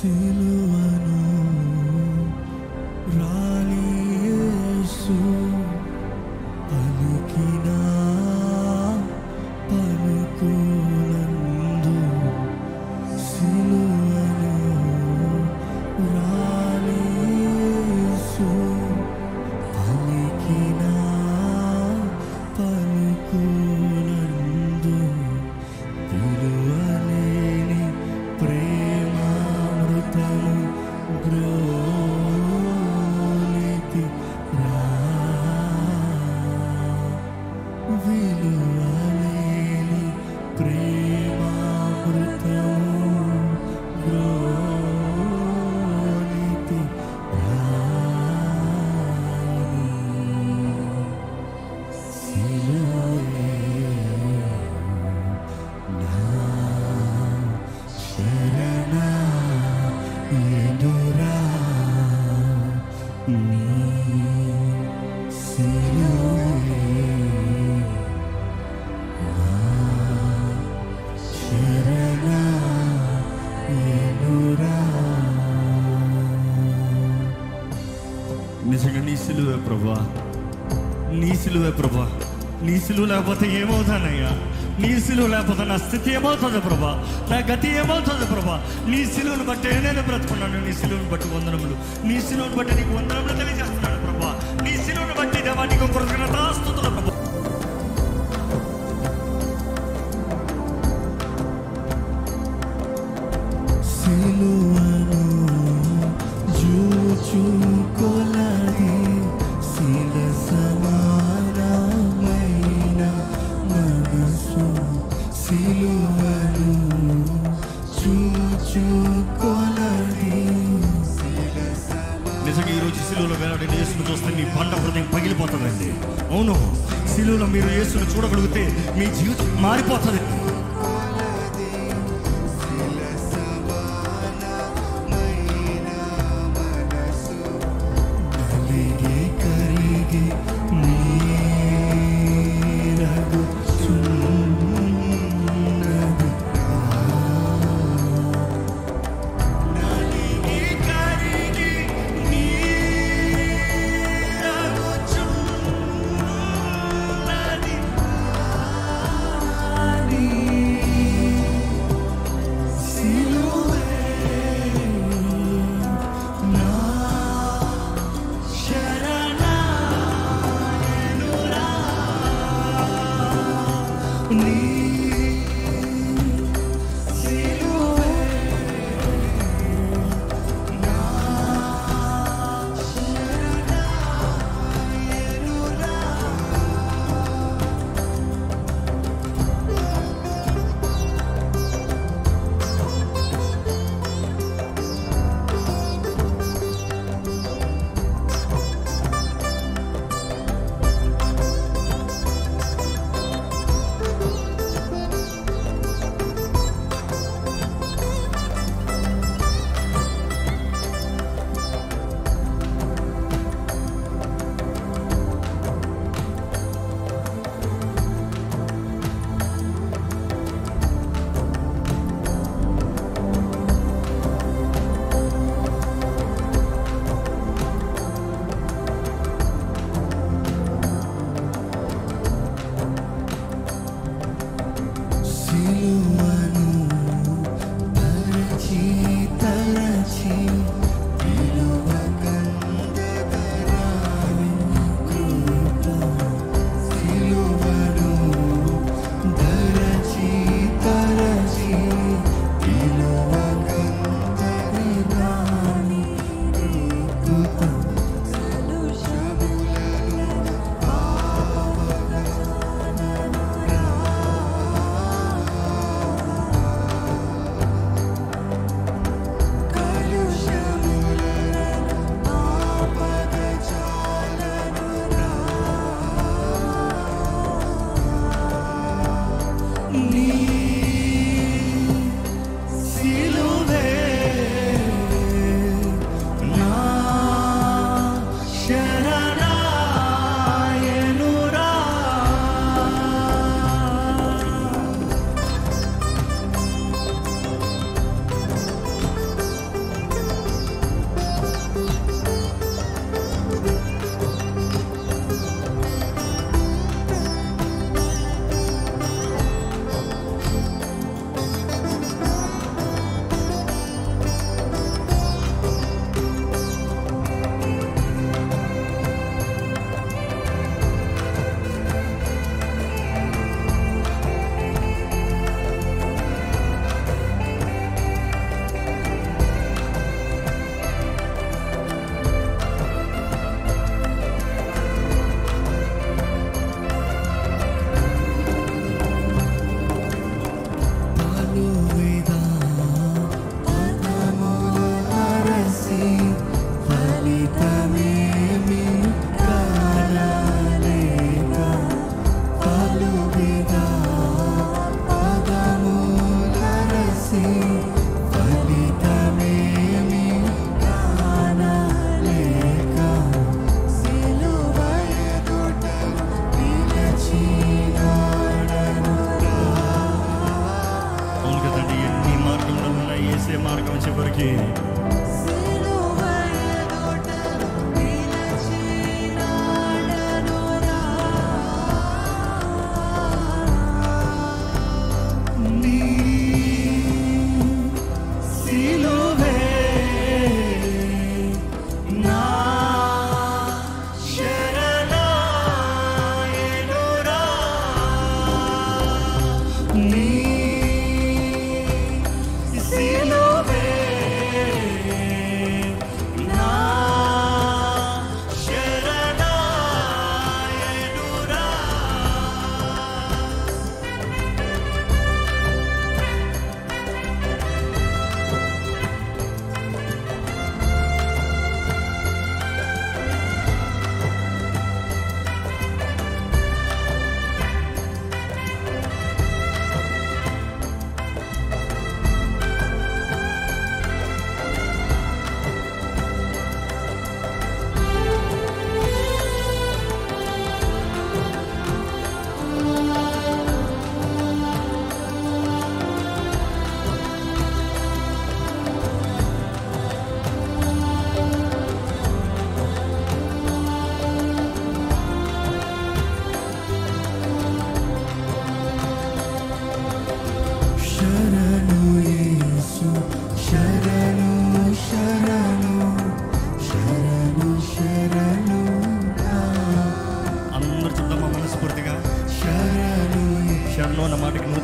సిలువను రాలి యేసు పలికిన పలుకులందు సిలువను రాలి యేసు పలికిన పలుకులందు పిలువలేని ప్రేమామృతము గ్రోలితి రా విలువలేని ప్రేమామృతము గ్రోలితి రాని సిలువే నా శరణ ఎదురా నీ సిలువే నా శరణ ఎదురా నిజంగా నీ సిలువే ప్రభా నీ సిలువే ప్రభా నీ సిలువ లేకపోతే ఏమవుతానయ్యా నీ సిలువ లేకపోతే నా స్థితి ఏమవుతుంది ప్రభా నా గతి ఏమవుతుంది ప్రభా నీ సిలువను బట్టి నేను బ్రతుకున్నాను నీ సిలువను బట్టి వందనములు నీ సిలువను బట్టి నీకు వందనములు తెలియజేస్తున్నాను ప్రభా నీ సిలువను బట్టి దేవా నీకు కృతజ్ఞతాస్తుతులు ప్రభా సిలువను జూచు కొలది శిల సమానమైన మనసు సిలువను చూచు కొలది నిజంగా ఈ రోజు సిలువలో వేలాడిన యేసును చూస్తే నీ పంట హృదయం పగిలిపోతుందండి అవును సిలువలో మీరు యేసును చూడగలిగితే మీ జీవితం మారిపోతుంది నలిగి కరిగి నీరగు చున్నది నలిగి కరిగి నీరగుచున్నది. నీ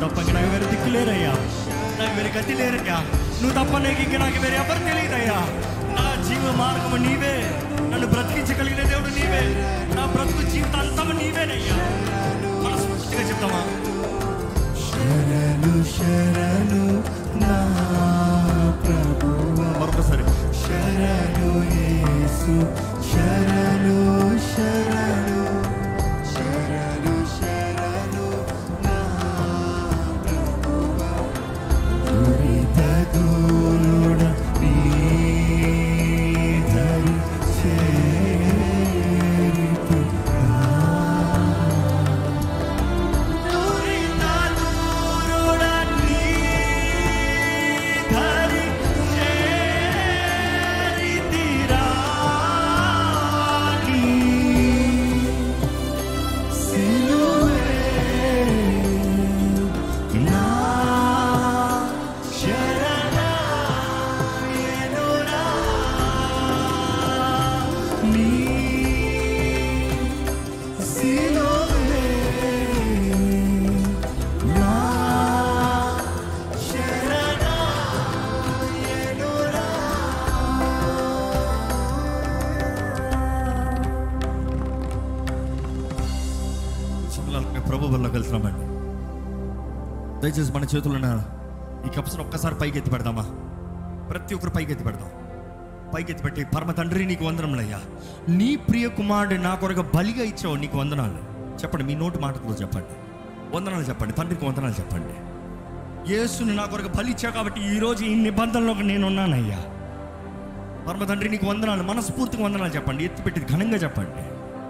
తప్ప ఇంక నాకు వేరే దిక్కు లేరయ్యా నాకు వేరే గతి లేరయ్యా నువ్వు తప్ప నాకు ఇంక నాకు వేరే ఎవరు తెలియదయ్యా నా జీవ మార్గము నీవే నన్ను బ్రతికించగలిగిన దేవుడు నీవే నా బ్రతుకు జీవితాంతం నీవేనయ్యా మనస్ఫూర్తిగా చెప్తామా శరణు శరణు నా ప్రభువా మరొకసారి శరణు యేసు శరణు శరణు శరణు శరణు నా ప్రభువా దురిత దూరుడ నీ ధరి చేరితి సిలువే నా శరణాయనురా నీ సిలువే నా శరణాయనురా చిన్నపిల్లలకి ప్రభు వల్ల వెళ్తున్నామండి దయచేసి మన చేతుల్లో ఉన్న ఈ కప్స్ని ఒక్కసారి పైకి ఎత్తి పెడదామా ప్రతి ఒక్కరు పైకి ఎత్తి పెడదాం పైకి ఎత్తి పెట్టి పరమ తండ్రి నీకు వందనములయ్యా నీ ప్రియ కుమారుడు నా కొరకు బలిగా ఇచ్చావు నీకు వందనాలు చెప్పండి మీ నోటి మాటతో చెప్పండి వందనాలు చెప్పండి తండ్రికి వందనాలు చెప్పండి యేసుని నా కొరకు బలి ఇచ్చావు కాబట్టి ఈ రోజు ఈ నిబంధనలో నేను ఉన్నానయ్యా పరమ తండ్రి నీకు వందనాలు మనస్ఫూర్తిగా వందనాలు చెప్పండి ఎత్తిపెట్టి ఘనంగా చెప్పండి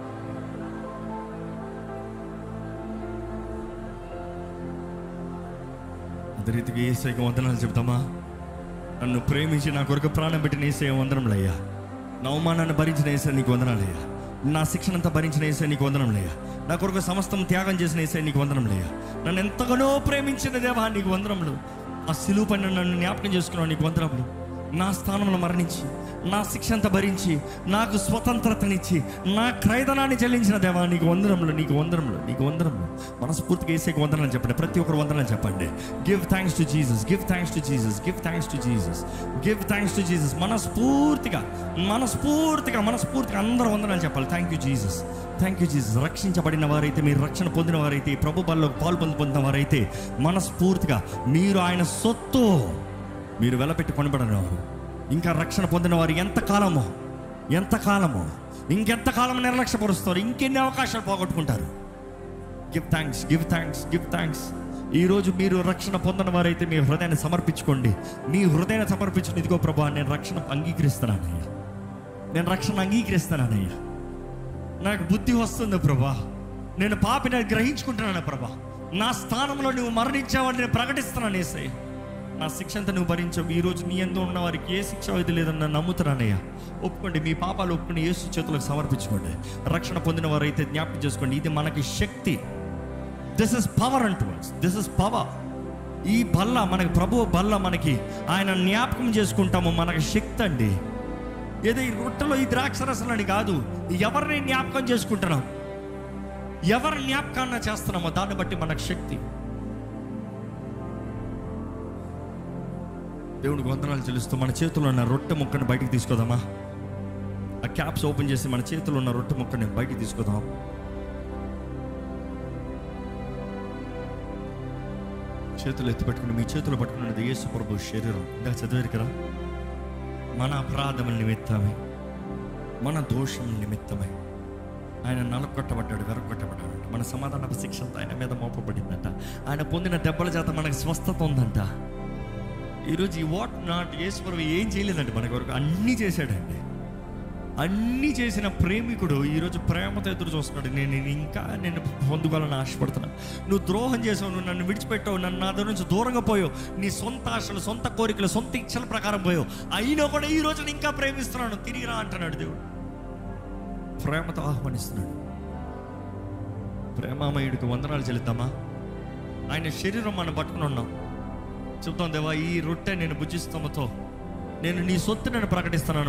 అదే రీతిగా ఏసైకి వందనాలు చెప్తామా నన్ను ప్రేమించి నా కొరకు ప్రాణం పెట్టిన ఏసే వందనములయ్యా నా అవమానాన్ని భరించిన ఏసే నీకు వందనాలయ్యా నా శిక్షణంతా భరించిన ఏసే నీకు వందనములయ్యా నా కొరకు సమస్తం త్యాగం చేసిన ఏసే నీకు వందనములయ్యా నన్ను ఎంతగానో ప్రేమించిన దేవా నీకు వందనములు ఆ సిలువు పైన నన్ను జ్ఞాపకం చేసుకున్నావు నీకు వందనములు నా స్థానంలో మరణించి నా శిక్ష అంతా భరించి నాకు స్వతంత్రతనిచ్చి నా క్రైదనాన్ని చెల్లించిన దేవా నీకు వందనములు నీకు వందనములు నీకు వందనములు మనస్ఫూర్తిగా వేసేకి వందనాలు చెప్పండి ప్రతి ఒక్కరు వందనాలు చెప్పండి give thanks to Jesus give thanks to Jesus give thanks to Jesus give thanks to Jesus మనస్ఫూర్తిగా మనస్ఫూర్తిగా మనస్ఫూర్తిగా అందరూ వందనాలు చెప్పాలి thank you Jesus thank you Jesus రక్షించబడిన వారైతే మీరు రక్షణ పొందిన వారైతే ఈ ప్రభు బల్లో పాలు పొంది పొందిన వారైతే మనస్ఫూర్తిగా మీరు ఆయన సొత్తు మీరు వెలపెట్టి కొనబడినవారు ఇంకా రక్షణ పొందిన వారు ఎంతకాలమో ఎంతకాలమో ఇంకెంతకాలం నిర్లక్ష్యపరుస్తారు ఇంకెన్ని అవకాశాలు పోగొట్టుకుంటారు give thanks give thanks give thanks ఈరోజు మీరు రక్షణ పొందిన వారైతే మీ హృదయాన్ని సమర్పించుకోండి మీ హృదయాన్ని సమర్పించిన ఇదిగో ప్రభా నేను రక్షణ అంగీకరిస్తున్నానయ్యా నేను రక్షణ అంగీకరిస్తున్నానయ్యా నాకు బుద్ధి వస్తుంది ప్రభా నేను పాపిని గ్రహించుకుంటున్నాను ప్రభా నా స్థానంలో నువ్వు మరణించావని నేను ప్రకటిస్తున్నాను ఏసయ్య నా శిక్ష అంతా నువ్వు భరించావు ఈ రోజు నీ ఎందు ఉన్న వారికి ఏ శిక్ష ఇది లేదని నన్ను నమ్ముతున్నానయ్యా ఒప్పుకోండి మీ పాపాలు ఒప్పుకొని యేసు చేతులకు సమర్పించుకోండి రక్షణ పొందిన వారైతే జ్ఞాపకం చేసుకోండి ఇది మనకి శక్తి దిస్ ఇస్ పవర్ అంటూ దిస్ ఇస్ పవర్ ఈ బల్ల మనకి ప్రభు బల్ల మనకి ఆయన జ్ఞాపకం చేసుకుంటాము మనకి శక్తి అండి ఏదో ఈ రొట్టెలో ఈ ద్రాక్షరసలని కాదు ఎవరిని జ్ఞాపకం చేసుకుంటున్నాం ఎవరి జ్ఞాపకాన్ని చేస్తున్నామో దాన్ని బట్టి మనకు శక్తి దేవుడికి వందనాలు చెల్లిస్తూ మన చేతిలో ఉన్న రొట్టె ముక్కని బయటికి తీసుకోదామా ఆ క్యాప్స్ ఓపెన్ చేసి మన చేతిలో ఉన్న రొట్టె ముక్కని బయటికి తీసుకుందాం చేతులు ఎత్తి పెట్టుకుని మీ చేతులు పట్టుకున్నది యేసు ప్రభు శరీరం ఇంకా చదివారు కదా మన అపరాధముల నిమిత్తమై మన దోషముల నిమిత్తమై ఆయన నలకొట్టబడ్డాడు వెరగొట్టబడ్డాడు మన సమాధాన శిక్ష అంతా ఆయన మీద మోపబడిందంట ఆయన పొందిన దెబ్బల చేత మనకు స్వస్థత ఉందంట ఈరోజు ఈ వాట్ నాట్ యేసుప్రభు ఏం చేయలేదండి మన కొరకు అన్నీ చేశాడండి అన్నీ చేసిన ప్రేమికుడు ఈరోజు ప్రేమతో ఎదురు చూస్తున్నాడు నేను నేను ఇంకా నేను పొందుకోవాలని ఆశపడుతున్నాను నువ్వు ద్రోహం చేసావు నువ్వు నన్ను విడిచిపెట్టావు నన్ను నా దగ్గర నుంచి దూరంగా పోయావు నీ సొంత ఆశలు సొంత కోరికలు సొంత ఇచ్చల ప్రకారం పోయావు అయినా కూడా ఈ రోజు నేను ఇంకా ప్రేమిస్తున్నాను తిరిగి రా అంటున్నాడు దేవుడు ప్రేమతో ఆహ్వానిస్తున్నాడు ప్రేమామయుడికి వందనాలు చెల్లిద్దామా ఆయన శరీరం మనం పట్టుకుని ఉన్నాం చెప్తాం దేవా ఈ రొట్టె నేను భుజిస్తామతో నేను నీ సొత్తు నేను ప్రకటిస్తున్నాను